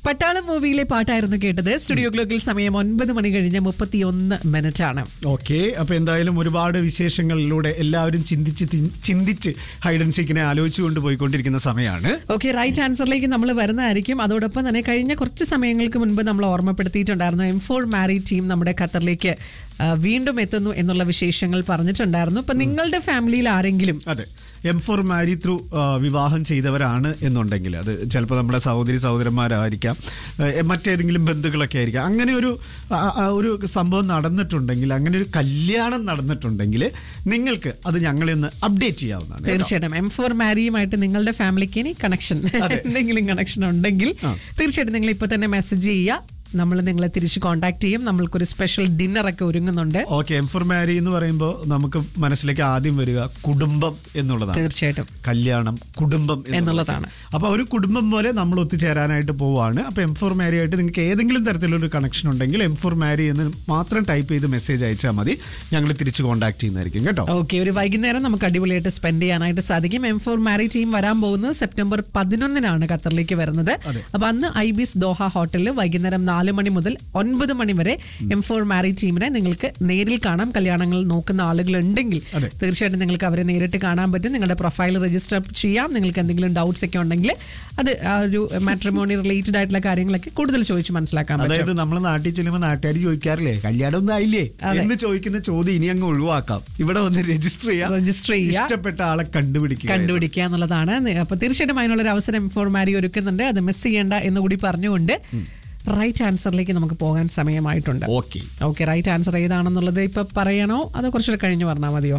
പട്ടാളം മൂവിയിലെ പാട്ടായിരുന്നു കേട്ടത് സ്റ്റുഡിയോ ഗ്ലോക്കിൽ സമയം ഒൻപത് മണി കഴിഞ്ഞ് മുപ്പത്തിയൊന്ന് മിനിറ്റ് ആണ് ഓക്കെ അപ്പൊ എന്തായാലും ഒരുപാട് വിശേഷങ്ങളിലൂടെ എല്ലാവരും ചിന്തിച്ച് തി- ചിന്തിച്ച് ഹൈഡൻ സീക്കിനെ ആലോചിച്ചുകൊണ്ട് പോയിക്കൊണ്ടിരിക്കുന്ന സമയമാണ് ഓക്കെ റൈറ്റ് ആൻസറിലേക്ക് നമ്മൾ വരുന്നതായിരിക്കും അതോടൊപ്പം തന്നെ കഴിഞ്ഞ കുറച്ച് സമയങ്ങൾക്ക് മുൻപ് നമ്മൾ ഓർമ്മപ്പെടുത്തിയിട്ടുണ്ടായിരുന്നു എം ഫോർ മാരി ടീം നമ്മുടെ ഖത്തറിലേക്ക് ആ, വീണ്ടും എത്തുന്നു എന്നുള്ള വിശേഷങ്ങൾ പറഞ്ഞിട്ടുണ്ടായിരുന്നു ഇപ്പൊ നിങ്ങളുടെ ഫാമിലിയിൽ ആരെങ്കിലും അതെ എം ഫോർ മാരി ത്രൂ വിവാഹം ചെയ്തവരാണ് എന്നുണ്ടെങ്കിൽ അത് ചിലപ്പോൾ നമ്മുടെ സഹോദരി സഹോദരന്മാരായിരിക്കാം ഏഹ്, മറ്റേതെങ്കിലും ബന്ധുക്കളൊക്കെ ആയിരിക്കാം അങ്ങനെ ഒരു ആ, ആ, ഒരു സംഭവം നടന്നിട്ടുണ്ടെങ്കിൽ അങ്ങനെ ഒരു കല്യാണം നടന്നിട്ടുണ്ടെങ്കിൽ നിങ്ങൾക്ക് അത് ഞങ്ങളെ ഒന്ന് അപ്ഡേറ്റ് ചെയ്യാവുന്നതാണ് കേട്ടോ. തീർച്ചയായിട്ടും എം ഫോർ മാരിയുമായിട്ട് നിങ്ങളുടെ ഫാമിലിക്ക് ഇനി കണക്ഷൻ എന്തെങ്കിലും കണക്ഷൻ ഉണ്ടെങ്കിൽ തീർച്ചയായിട്ടും നിങ്ങൾ ഇപ്പൊ തന്നെ മെസ്സേജ് ചെയ്യുക നമ്മൾ നിങ്ങളെ തിരിച്ച് കോൺടാക്ട് ചെയ്യും നമ്മൾക്കൊരു സ്പെഷ്യൽ ഡിന്നർ ഒക്കെ ഒരുങ്ങുന്നുണ്ട് ഓക്കെ എം ഫോർ മാരി എന്ന് പറയുമ്പോൾ നമുക്ക് മനസ്സിലേക്ക് ആദ്യം വരിക കുടുംബം എന്നുള്ളതാണ് തീർച്ചയായിട്ടും കല്യാണം കുടുംബം എന്നുള്ളതാണ്. അപ്പൊ ഒരു കുടുംബം പോലെ നമ്മൾ ഒത്തുചേരാനായിട്ട് പോവാണ് അപ്പൊ എം ഫോർ മാരി ആയിട്ട് നിങ്ങൾക്ക് ഏതെങ്കിലും തരത്തിലൊരു കണക്ഷൻ ഉണ്ടെങ്കിൽ എം ഫോർ മാരി എന്ന് മാത്രം ടൈപ്പ് ചെയ്ത് മെസ്സേജ് അയച്ചാൽ മതി ഞങ്ങൾ തിരിച്ച് കോൺടാക്ട് ചെയ്യുന്നതായിരിക്കും കേട്ടോ ഓക്കെ ഒരു വൈകുന്നേരം നമുക്ക് അടിപൊളിയായിട്ട് സ്പെൻഡ് ചെയ്യാനായിട്ട് സാധിക്കും എം ഫോർ മാരി ടീം വരാൻ പോകുന്നത് സെപ്റ്റംബർ പതിനൊന്നിനാണ് ഖത്തറിലേക്ക് വരുന്നത് അപ്പൊ അന്ന് ഐബിസ് ദോഹ ഹോട്ടലിൽ വൈകുന്നേരം നാല് മണി മുതൽ ഒൻപത് മണി വരെ എം ഫോർ മാരി ടീമിനെ നിങ്ങൾക്ക് നേരിൽ കാണാം കല്യാണങ്ങൾ നോക്കുന്ന ആളുകൾ ഉണ്ടെങ്കിൽ അതെ. തീർച്ചയായിട്ടും നിങ്ങൾക്ക് അവരെ നേരിട്ട് കാണാൻ പറ്റും നിങ്ങളുടെ പ്രൊഫൈൽ രജിസ്റ്റർ ചെയ്യാം നിങ്ങൾക്ക് എന്തെങ്കിലും ഡൗട്ട്സ് ഒക്കെ ഉണ്ടെങ്കിൽ അത് ആ ഒരു മാട്രിമോണി റിലേറ്റഡ് ആയിട്ടുള്ള കാര്യങ്ങളൊക്കെ കൂടുതൽ ചോദിച്ച് മനസ്സിലാക്കാൻ പറ്റും അതായത് നമ്മൾ നാട്ടിൽ ചെല്ലുമ്പോൾ നാട്ടുകാർ ചോദിക്കാറില്ലേ കല്യാണം ഒന്നും ആയില്ലേ എന്ന് ചോദിക്കുന്ന ചോദ്യം ഇനി അങ്ങ് ഒഴിവാക്കാം ഇവിടെ വന്ന് രജിസ്റ്റർ ചെയ്യാം Register ചെയ്യുക. ഇഷ്ടപ്പെട്ട ആളെ കണ്ടുപിടിക്കുക കണ്ടുപിടിക്കുക എന്നുള്ളതാണ് നി- അപ്പൊ തീർച്ചയായിട്ടും അതിനുള്ളൊരു അവസരം ഫോർ മാരി ഒരുക്കുന്നുണ്ട് അത് മിസ് ചെയ്യേണ്ട എന്ന് കൂടി പറഞ്ഞുകൊണ്ട് റൈറ്റ് ആൻസറിലേക്ക് നമുക്ക് പോകാൻ സമയമായിട്ടുണ്ട് ഓക്കെ ഓക്കെ റൈറ്റ് ആൻസർ ഏതാണെന്നുള്ളത് ഇപ്പൊ പറയണോ അതോ കുറച്ചുകൂടെ കഴിഞ്ഞ് പറഞ്ഞാൽ മതിയോ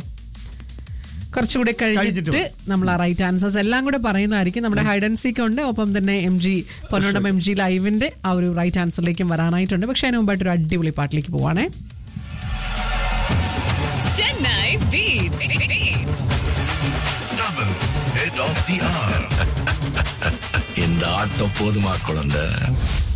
കുറച്ചുകൂടെ കഴിഞ്ഞിട്ട് കഴിഞ്ഞിട്ട് നമ്മൾ ആ റൈറ്റ് ആൻസേഴ്സ് എല്ലാം കൂടെ പറയുന്നതായിരിക്കും നമ്മുടെ ഹൈഡ് ആൻഡ് സീക്ക് ഉണ്ട് ഒപ്പം തന്നെ M G Ponnodam M G ലൈവിന്റെ ആ ഒരു റൈറ്റ് ആൻസറിലേക്കും വരാനായിട്ടുണ്ട് പക്ഷെ അതിന് മുമ്പായിട്ട് ഒരു അടിപൊളി പാട്ടിലേക്ക് പോവാണേ Chennai Beats. Beats. Double head of the hour. இந்த ஆட்டம் போதுமா குழந்தை